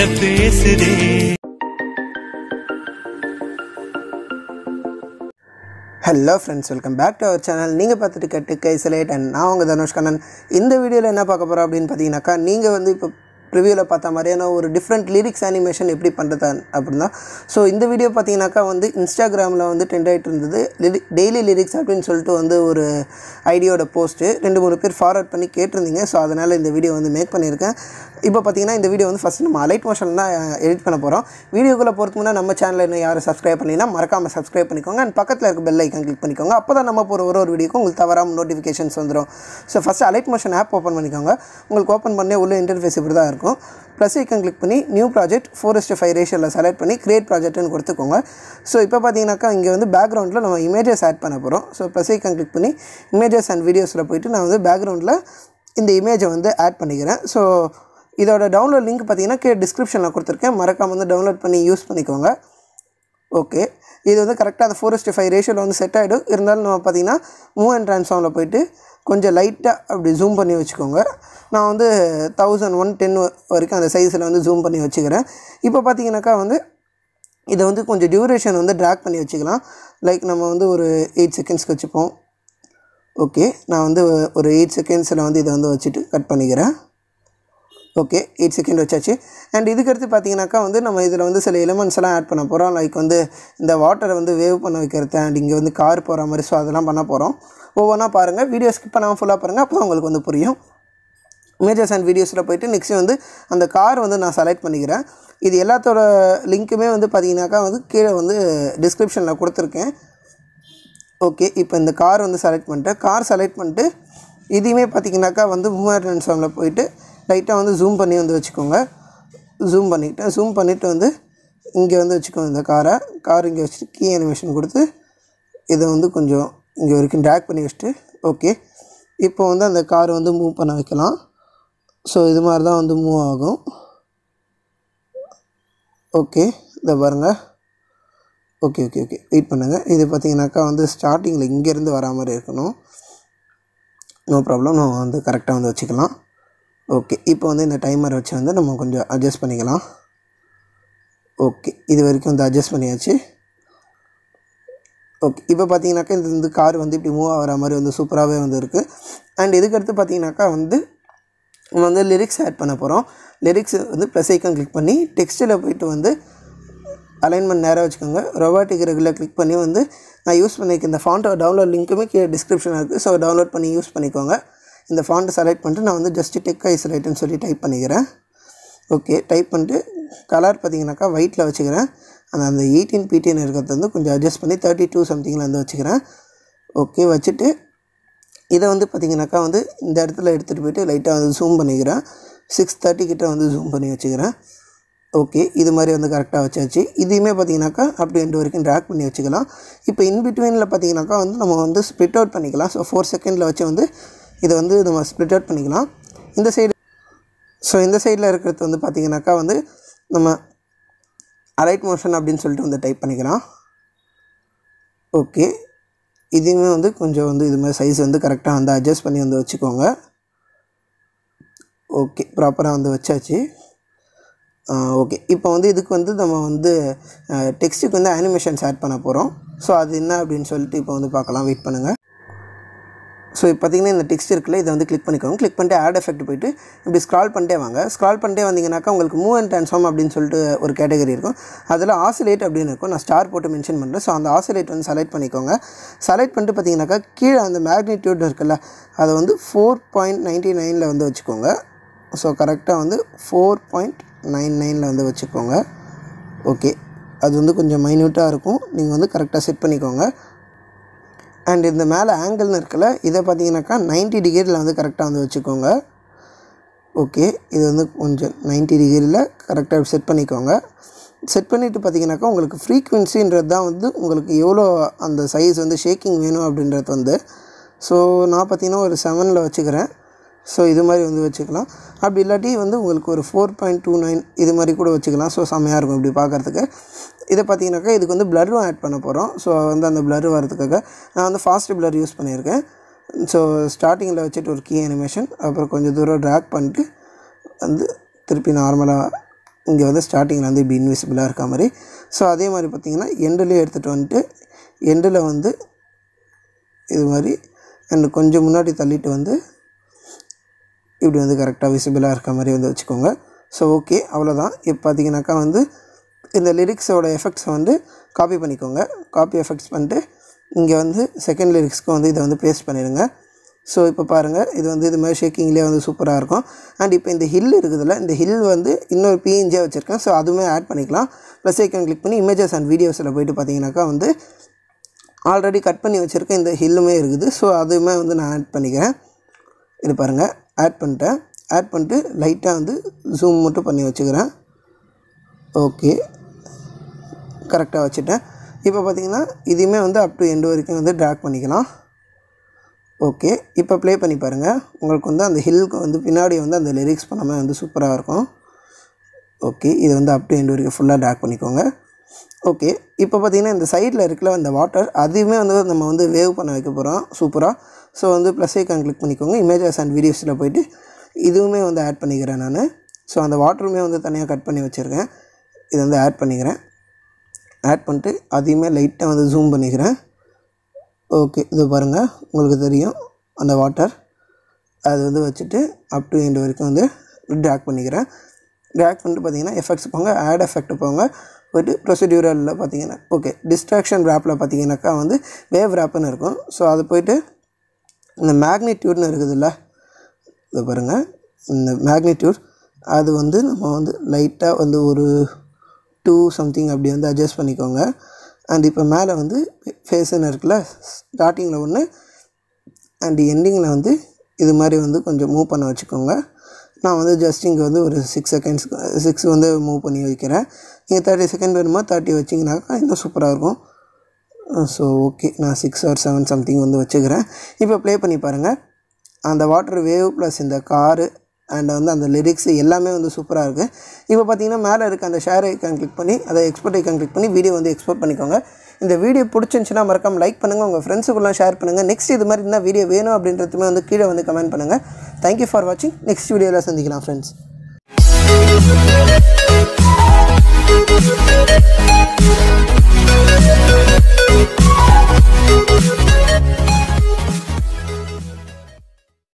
என்ன பேசுதே hello friends welcome back to our channel நீங்கள் பார்த்துட்டு கேட்டு கைசலேட் அண்ட் நான் உங்கள் தனுஷ் கண்ணன் இந்த வீடியோவில் என்ன பார்க்க போகிறோம் அப்படின்னு பார்த்தீங்கன்னாக்கா நீங்கள் வந்து இப்போ ப்ரிவியூவில் பார்த்த மாதிரியான ஒரு டிஃப்ரெண்ட் லிரிக்ஸ் அனிமேஷன் எப்படி பண்ணுறது அப்படின்னா ஸோ இந்த வீடியோ பார்த்தீங்கன்னாக்கா வந்து இன்ஸ்டாகிராமில் வந்து ட்ரெண்ட் ஆகிட்டு இருந்தது லிரி டெய்லி லிரிக்ஸ் அப்படின்னு சொல்லிட்டு வந்து ஒரு ஐடியோட போஸ்ட்டு ரெண்டு மூணு பேர் ஃபார்வர்ட் பண்ணி கேட்டிருந்தீங்க ஸோ அதனால் இந்த வீடியோ வந்து மேக் பண்ணியிருக்கேன் இப்போ பார்த்தீங்கன்னா இந்த வீடியோ வந்து ஃபஸ்ட் நம்ம அலைட் மோஷன் தான் எடிட் பண்ண போகிறோம் வீடியோக்குள்ளே போகிறதுக்கு முன்னாடி நம்ம சேனலில் இன்னும் யாரும் சப்ஸ்கிரைப் பண்ணினா மறக்காமல் சப்ஸ்கிரைப் பண்ணிக்கோங்க அண்ட் பக்கத்தில் இருக்க பெல் ஐக்கன் கிளிக் பண்ணிக்கோங்க அப்போ தான் நம்ம போகிற ஒரு ஒரு வீடியோக்கும் உங்களுக்கு தவறாமல் நோட்டிஃபிகேஷன்ஸ் வந்துடும் so first Alight Motion app open பண்ணிக்கோங்க உங்களுக்கு ஓப்பன் பண்ணே உள்ள இன்டர்ஃபேஸ் இப்படி தான் இருக்கும் ப்ளஸ் ஐக்கன் கிளிக் பண்ணி new project four is to five ரேஷியோவில் செலக்ட் பண்ணி கிரியேட் ப்ராஜெக்ட்னு கொடுத்துக்கோங்க ஸோ இப்போ பார்த்தீங்கன்னாக்கா இங்கே வந்து பேக்ரவுண்டில் நம்ம இமேஜஸ் ஆட் பண்ண போகிறோம் ஸோ ப்ளஸ் ஐக்கன் கிளிக் பண்ணி இமேஜஸ் அண்ட் வீடியோஸில் போயிட்டு நான் வந்து பேக்ரவுண்டில் இந்த இமேஜை வந்து ஆட் பண்ணிக்கிறேன் ஸோ இதோட டவுன்லோட் லிங்க் பார்த்தீங்கன்னா கீழே டிஸ்கிரிப்ஷனில் கொடுத்துருக்கேன் மறக்காம வந்து டவுன்லோட் பண்ணி யூஸ் பண்ணிக்கோங்க ஓகே இது வந்து கரெக்டாக அந்த ஃபோர் ஃபைவ் ரேஷியோவில் வந்து செட் ஆகிடும் இருந்தாலும் நம்ம பார்த்தீங்கன்னா மூவ் அண்ட் ட்ரான்ஸ்ஃபார்மில் போயிட்டு கொஞ்சம் லைட்டாக அப்படி ஜூம் பண்ணி வச்சுக்கோங்க நான் வந்து தௌசண்ட் ஒன் டென் வரைக்கும் அந்த சைஸில் வந்து ஜூம் பண்ணி வச்சுக்கிறேன் இப்போ பார்த்தீங்கன்னாக்கா வந்து இதை வந்து கொஞ்சம் டியூரேஷன் வந்து ட்ராக் பண்ணி வச்சுக்கலாம் லைக் நம்ம வந்து ஒரு எயிட் செகண்ட்ஸ்க்கு வச்சுப்போம் ஓகே நான் வந்து ஒரு எயிட் செகண்ட்ஸில் வந்து இதை வந்து வச்சுட்டு கட் பண்ணிக்கிறேன் ஓகே எயிட் செகண்ட் வச்சாச்சு அண்ட் இதுக்கடுத்து பார்த்தீங்கன்னாக்கா வந்து நம்ம இதில் வந்து சில எலிமெண்ட்ஸ் எல்லாம் ஆட் பண்ண போகிறோம் லைக் வந்து இந்த வாட்டரை வந்து வேவ் பண்ண வைக்கிறது அண்ட் இங்கே வந்து கார் போகிற மாதிரி ஸோ அதெல்லாம் பண்ண போகிறோம் ஒவ்வொன்றா பாருங்கள் வீடியோ ஸ்கிப் பண்ணாமல் ஃபுல்லாக பாருங்கள் அப்போ தான் உங்களுக்கு வந்து புரியும் இமேஜஸ் அண்ட் வீடியோஸில் போயிட்டு நெக்ஸ்ட் வந்து அந்த கார் வந்து நான் செலக்ட் பண்ணிக்கிறேன் இது எல்லாத்தோட லிங்க்குமே வந்து பார்த்தீங்கன்னாக்கா வந்து கீழே வந்து டிஸ்கிரிப்ஷனில் கொடுத்துருக்கேன் ஓகே இப்போ இந்த கார் வந்து செலக்ட் பண்ணிட்டேன் கார் செலக்ட் பண்ணிட்டு இதையுமே பார்த்தீங்கன்னாக்கா வந்து மூவர் ட்ரான்ஸ்ஃபார்மில் போயிட்டு லைட்டாக வந்து ஜூம் பண்ணி வந்து வச்சுக்கோங்க ஜூம் பண்ணிக்கிட்டேன் ஜூம் பண்ணிவிட்டு வந்து இங்கே வந்து வச்சுக்கோங்க இந்த காரை கார் இங்கே வச்சுட்டு கீ அனிமேஷன் கொடுத்து இதை வந்து கொஞ்சம் இங்கே வரைக்கும் ட்ராக் பண்ணி வச்சுட்டு ஓகே இப்போ வந்து அந்த கார் வந்து மூவ் பண்ண வைக்கலாம் ஸோ இது மாதிரி தான் வந்து மூவ் ஆகும் ஓகே இதை பாருங்கள் ஓகே ஓகே ஓகே வெயிட் பண்ணுங்கள் இது பார்த்தீங்கன்னாக்கா வந்து ஸ்டார்டிங்கில் இங்கேருந்து வரா மாதிரி இருக்கணும் நோ ப்ராப்ளம் நம்ம வந்து கரெக்டாக வந்து வச்சுக்கலாம் ஓகே இப்போ வந்து இந்த டைமர் வச்சு வந்து நம்ம கொஞ்சம் அட்ஜஸ்ட் பண்ணிக்கலாம் ஓகே இது வரைக்கும் வந்து அட்ஜஸ்ட் பண்ணியாச்சு ஓகே இப்போ பார்த்தீங்கன்னாக்கா இந்த வந்து கார் வந்து இப்படி மூவ் ஆகிற மாதிரி வந்து சூப்பராகவே வந்து இருக்குது அண்ட் இதுக்கடுத்து பார்த்தீங்கன்னாக்கா வந்து நம்ம வந்து லிரிக்ஸ் ஆட் பண்ண போகிறோம் லிரிக்ஸ் வந்து ப்ளஸ் ஐக்கன் கிளிக் பண்ணி டெக்ஸ்ட்டில் போயிட்டு வந்து அலைன்மெண்ட் நேராக வச்சுக்கோங்க ரொபாட்டிக் ரெகுலர் கிளிக் பண்ணி வந்து நான் யூஸ் பண்ணிக்க இந்த ஃபாண்ட்டோட டவுன்லோட் லிங்க்குமே கீழே டிஸ்கிரிப்ஷன் இருக்குது ஸோ டவுன்லோட் பண்ணி யூஸ் பண்ணிக்கோங்க இந்த ஃபாண்ட்டை செலக்ட் பண்ணிட்டு நான் வந்து ஜஸ்ட் டெக் ஐசோலேட்டுன்னு சொல்லி டைப் பண்ணிக்கிறேன் ஓகே டைப் பண்ணிட்டு கலர் பார்த்தீங்கன்னாக்கா ஒயிட்டில் வச்சுக்கிறேன் அந்த அந்த எயிட்டீன் பிடிஎன் இருக்கிறது வந்து கொஞ்சம் அட்ஜஸ்ட் பண்ணி தேர்ட்டி டூ சம்திங்கில் வந்து வச்சுக்கிறேன் ஓகே வச்சுட்டு இதை வந்து பார்த்திங்கனாக்கா வந்து இந்த இடத்துல எடுத்துகிட்டு போயிட்டு லைட்டாக வந்து ஜூம் பண்ணிக்கிறேன் சிக்ஸ் தேர்ட்டி கிட்ட வந்து ஜூம் பண்ணி வச்சுக்கிறேன் ஓகே இது மாதிரி வந்து கரெக்டாக வச்சாச்சு இதையுமே பார்த்தீங்கன்னாக்கா அப்படி ரெண்டு வரைக்கும் ட்ராக் பண்ணி வச்சுக்கலாம் இப்போ இன்பிட்வீனில் பார்த்தீங்கன்னாக்கா வந்து நம்ம வந்து ஸ்ப்ளிட் அவுட் பண்ணிக்கலாம் ஸோ ஃபோர் செகண்டில் வச்சு வந்து இதை வந்து நம்ம ஸ்ப்ளிட் அவுட் பண்ணிக்கலாம் இந்த சைடு ஸோ இந்த சைடில் இருக்கிறது வந்து பார்த்திங்கனாக்கா வந்து நம்ம அலைட் மோஷன் அப்படின்னு சொல்லிட்டு வந்து டைப் பண்ணிக்கலாம் ஓகே இதுவுமே வந்து கொஞ்சம் வந்து இது மாதிரி சைஸ் வந்து கரெக்டாக வந்து அட்ஜஸ்ட் பண்ணி வந்து வச்சுக்கோங்க ஓகே ப்ராப்பராக வந்து வச்சாச்சு ஓகே இப்போ வந்து இதுக்கு வந்து நம்ம வந்து டெக்ஸ்ட்டுக்கு வந்து அனிமேஷன்ஸ் ஆட் பண்ண போகிறோம் ஸோ அது என்ன அப்படின்னு சொல்லிட்டு இப்போ வந்து பார்க்கலாம் வெயிட் பண்ணுங்கள் ஸோ இப்போ பார்த்தீங்கன்னா இந்த டெக்ஸ்ட் இருக்குல்ல இதை வந்து கிளிக் பண்ணிக்கோங்க கிளிக் பண்ணிட்டு ஆட் எஃபெக்ட் போயிட்டு இப்படி ஸ்க்ரால் பண்ணிட்டே வாங்க ஸ்க்ரால் பண்ணிட்டே வந்தீங்கன்னாக்கா உங்களுக்கு மூவ் அண்ட் ட்ரான்ஸ்ஃபார்ம் அப்படின்னு சொல்லிட்டு ஒரு கேட்டகரி இருக்கும் அதில் ஆசிலேட் அப்படின்னு இருக்கும் நான் ஸ்டார் போட்டு மென்ஷன் பண்ணுறேன் ஸோ அந்த ஆசிலேட் வந்து செலக்ட் பண்ணிக்கோங்க செலக்ட் பண்ணிட்டு பார்த்தீங்கன்னாக்கா கீழே அந்த மேக்னிடியூட் இருக்குல்ல அதை வந்து ஃபோர் பாயிண்ட் நைன்ட்டி நைனில் வந்து வச்சுக்கோங்க ஸோ கரெக்டாக வந்து ஃபோர் பாயிண்ட் நைன் நைனில் வந்து வச்சுக்கோங்க ஓகே அது வந்து கொஞ்சம் மைன்யூட்டாக இருக்கும் நீங்கள் வந்து கரெக்டாக செட் பண்ணிக்கோங்க அண்ட் இந்த மேலே ஆங்கிள்னு இருக்குல்ல இதை பார்த்தீங்கன்னாக்கா நைன்ட்டி டிகிரியில் வந்து கரெக்டாக வந்து வச்சுக்கோங்க ஓகே இது வந்து கொஞ்சம் நைன்ட்டி டிகிரியில் கரெக்டாக செட் பண்ணிக்கோங்க செட் பண்ணிவிட்டு பார்த்தீங்கன்னாக்கா உங்களுக்கு ஃப்ரீக்குவென்சின்றது தான் வந்து உங்களுக்கு எவ்வளோ அந்த சைஸ் வந்து ஷேக்கிங் வேணும் அப்படின்றது வந்து ஸோ நான் பார்த்தீங்கன்னா ஒரு செவனில் வச்சுக்கிறேன் ஸோ இது மாதிரி வந்து வச்சுக்கலாம் அப்படி இல்லாட்டி வந்து உங்களுக்கு ஒரு ஃபோர் பாயிண்ட் டூ நைன் இது மாதிரி கூட வச்சுக்கலாம் ஸோ செம்மையாக இருக்கும் இப்படி பார்க்குறதுக்கு இதை பார்த்தீங்கன்னாக்கா இதுக்கு வந்து ப்ளரும் ஆட் பண்ண போகிறோம் ஸோ வந்து அந்த ப்ளர் வரதுக்காக நான் வந்து ஃபாஸ்ட் ப்ளர் யூஸ் பண்ணியிருக்கேன் ஸோ ஸ்டார்டிங்கில் வச்சுட்டு ஒரு கீ அனிமேஷன் அப்புறம் கொஞ்சம் தூரம் ட்ராக் பண்ணிட்டு வந்து திருப்பி நார்மலாக இங்கே வந்து ஸ்டார்டிங்கில் வந்து இப்படி இன்விசிபிளாக இருக்க மாதிரி ஸோ அதே மாதிரி பார்த்தீங்கன்னா எண்டுலேயே எடுத்துகிட்டு வந்துட்டு எண்டில் வந்து இது மாதிரி அண்ட் கொஞ்சம் முன்னாடி தள்ளிட்டு வந்து இப்படி வந்து கரெக்டாக விசிபிளாக இருக்க மாதிரி வந்து வச்சுக்கோங்க ஸோ ஓகே அவ்வளோதான் இப்போ பார்த்தீங்கன்னாக்கா வந்து இந்த லிரிக்ஸோட எஃபெக்ட்ஸை வந்து காப்பி பண்ணிக்கோங்க காப்பி எஃபெக்ட்ஸ் பண்ணிட்டு இங்கே வந்து செகண்ட் லிரிக்ஸ்க்கு வந்து இதை வந்து பேஸ்ட் பண்ணிடுங்க ஸோ இப்போ பாருங்கள் இது வந்து இது மாதிரி ஷேக்கிங்லேயே வந்து சூப்பராக இருக்கும் அண்ட் இப்போ இந்த ஹில் இருக்குதுல்ல இந்த ஹில் வந்து இன்னொரு பிஎன்ஜியாக வச்சுருக்கேன் ஸோ அதுவுமே ஆட் பண்ணிக்கலாம் ப்ளஸ் ஐக்கன் கிளிக் பண்ணி இமேஜஸ் அண்ட் வீடியோஸில் போயிட்டு பார்த்தீங்கன்னாக்கா வந்து ஆல்ரெடி கட் பண்ணி வச்சுருக்க இந்த ஹில்லுமே இருக்குது ஸோ அதுவுமே வந்து நான் ஆட் பண்ணிக்கிறேன் இது பாருங்கள் ஆட் பண்ணிட்டேன் ஆட் பண்ணிட்டு லைட்டாக வந்து ஜூம் மட்டும் பண்ணி வச்சுக்கிறேன் ஓகே கரெக்டாக வச்சுட்டேன் இப்போ பார்த்தீங்கன்னா இதையுமே வந்து அப் டு எண்டு வரைக்கும் வந்து ட்ராக் பண்ணிக்கலாம் ஓகே இப்போ ப்ளே பண்ணி பாருங்கள் உங்களுக்கு வந்து அந்த ஹில்க்கு வந்து பின்னாடி வந்து அந்த லிரிக்ஸ் பண்ணாமல் வந்து சூப்பராக இருக்கும் ஓகே இது வந்து அப் டு எண்டு வரைக்கும் ஃபுல்லாக ட்ராக் பண்ணிக்கோங்க ஓகே இப்போ பார்த்தீங்கன்னா இந்த சைடில் இருக்கிற அந்த வாட்டர் அதுவுமே வந்து நம்ம வந்து வேவ் பண்ண வைக்க போகிறோம் சூப்பராக ஸோ வந்து ப்ளஸ் ஐக்கான் கிளிக் பண்ணிக்கோங்க இமேஜஸ் அண்ட் வீடியோஸில் போயிட்டு இதுவுமே வந்து ஆட் பண்ணிக்கிறேன் நான் ஸோ அந்த வாட்டருமே வந்து தனியாக கட் பண்ணி வச்சுருக்கேன் இது வந்து ஆட் பண்ணிக்கிறேன் ஆட் பண்ணிட்டு அதையுமே லைட்டாக வந்து ஜூம் பண்ணிக்கிறேன் ஓகே இது பாருங்கள் உங்களுக்கு தெரியும் அந்த வாட்டர் அது வந்து வச்சுட்டு அப் டு எண்ட் வரைக்கும் வந்து ட்ராக் பண்ணிக்கிறேன் ட்ராக் பண்ணிட்டு பார்த்தீங்கன்னா எஃபெக்ட்ஸ் போங்க ஆட் எஃபெக்ட் போங்க போய்ட்டு ப்ரொசீடியூரலில் பார்த்தீங்கன்னா ஓகே டிஸ்ட்ராக்ஷன் ரேப்பில் பார்த்தீங்கன்னாக்கா வந்து வேவ் ரேப்புன்னு இருக்கும் ஸோ அது போயிட்டு இந்த மேக்னிடியூட்னு இருக்குதுல்ல இது பாருங்கள் இந்த மேக்னிடியூட் அது வந்து நம்ம வந்து லைட்டாக வந்து ஒரு டூ சம்திங் அப்படி வந்து அட்ஜஸ்ட் பண்ணிக்கோங்க அண்ட் இப்போ மேலே வந்து ஃபேஸுன்னு இருக்குல்ல ஸ்டார்டிங்கில் ஒன்று அண்ட் எண்டிங்கில் வந்து இது மாதிரி வந்து கொஞ்சம் மூவ் பண்ண வச்சுக்கோங்க நான் வந்து ஜஸ்ட் இங்கே வந்து ஒரு சிக்ஸ் செகண்ட்ஸ் சிக்ஸ் வந்து மூவ் பண்ணி வைக்கிறேன் நீங்கள் தேர்ட்டி செகண்ட் வேணுமா தேர்ட்டி வச்சிங்கனாக்கா இன்னும் சூப்பராக இருக்கும் ஸோ ஓகே நான் சிக்ஸ் ஆர் செவன் சம்திங் வந்து வச்சுக்கிறேன் இப்போ ப்ளே பண்ணி பாருங்கள் அந்த வாட்டர் வேவ் ப்ளஸ் இந்த காரு அண்ட் வந்து அந்த லிரிக்ஸ் எல்லாமே வந்து சூப்பராக இருக்குது இப்போ பார்த்தீங்கன்னா மேலே இருக்க அந்த ஷேர் ஐக்கான் கிளிக் பண்ணி அதை எக்ஸ்போர்ட் ஐக்கான் கிளிக் பண்ணி வீடியோ வந்து எக்ஸ்போர்ட் பண்ணிக்கோங்க இந்த வீடியோ பிடிச்சிருந்துச்சுன்னா மறக்காம லைக் பண்ணுங்கள் உங்கள் ஃப்ரெண்ட்ஸுக்குலாம் ஷேர் பண்ணுங்கள் நெக்ஸ்ட் இது மாதிரி என்ன வீடியோ வேணும் அப்படின்றதுமே வந்து கீழே வந்து கமெண்ட் பண்ணுங்கள் தேங்க்யூ ஃபார் வாட்சிங் நெக்ஸ்ட் வீடியோவில் சந்திக்கலாம் ஃப்ரெண்ட்ஸ்